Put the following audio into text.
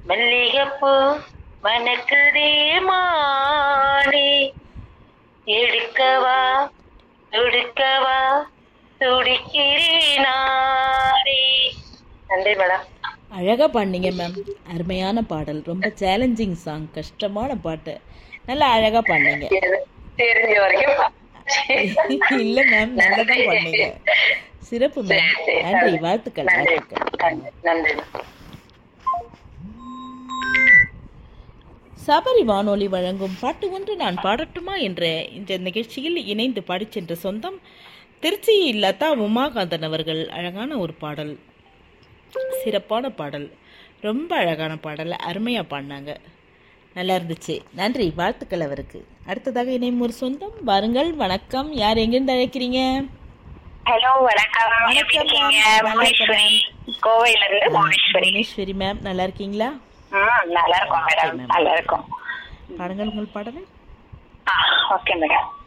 மல்லிகைப்பூ மணக்குதே மானே எடுக்கவா துடுக்கவா துடிக்கிறேன் நானே நன்றி மேடம் அழகாக பாடினீங்க மேம் அருமையான பாடல் ரொம்ப சேலஞ்சிங் சாங் கஷ்டமான பாட்டு நல்லா அழகாக பாடினீங்க தெரிஞ்ச வரைக்கும் இல்ல மேம் நல்லா தான் பண்ணீங்க சிறப்பு மேம் நன்றி வாழ்த்துக்கள் நன்றி வாழ்த்துக்கள் நன்றி சபரி வானொலி வழங்கும் பாட்டு ஒன்று நான் பாடட்டுமா என்ற இந்த நிகழ்ச்சியில் இணைந்து பாடிச் சென்ற சொந்தம் திருச்சி லதா உமாகாந்தன் அவர்கள் அழகான ஒரு பாடல் சிறப்பான பாடல் ரொம்ப அழகான பாடல் அருமையாக பாடினாங்க நல்லா இருந்துச்சு நன்றி வாழ்த்துக்கள் அவருக்கு அடுத்ததாக இணையும் ஒரு சொந்தம் வாருங்கள் வணக்கம் யார் எங்கிருந்து அழைக்கிறீங்க ஹலோ வணக்கம் எப்படி வணக்கம் இருக்கீங்க ma'am. நல்லா புவனேஸ்வரி கோவையில இருந்து புவனேஸ்வரி புவனேஸ்வரி மேம் நல்லா இருக்கீங்களா ம் நல்லா இருக்கும் மேடம் ma'am. நல்லா இருக்கும் பாடுங்கள் உங்கள் பாடலை ஆ ஓகே மேடம்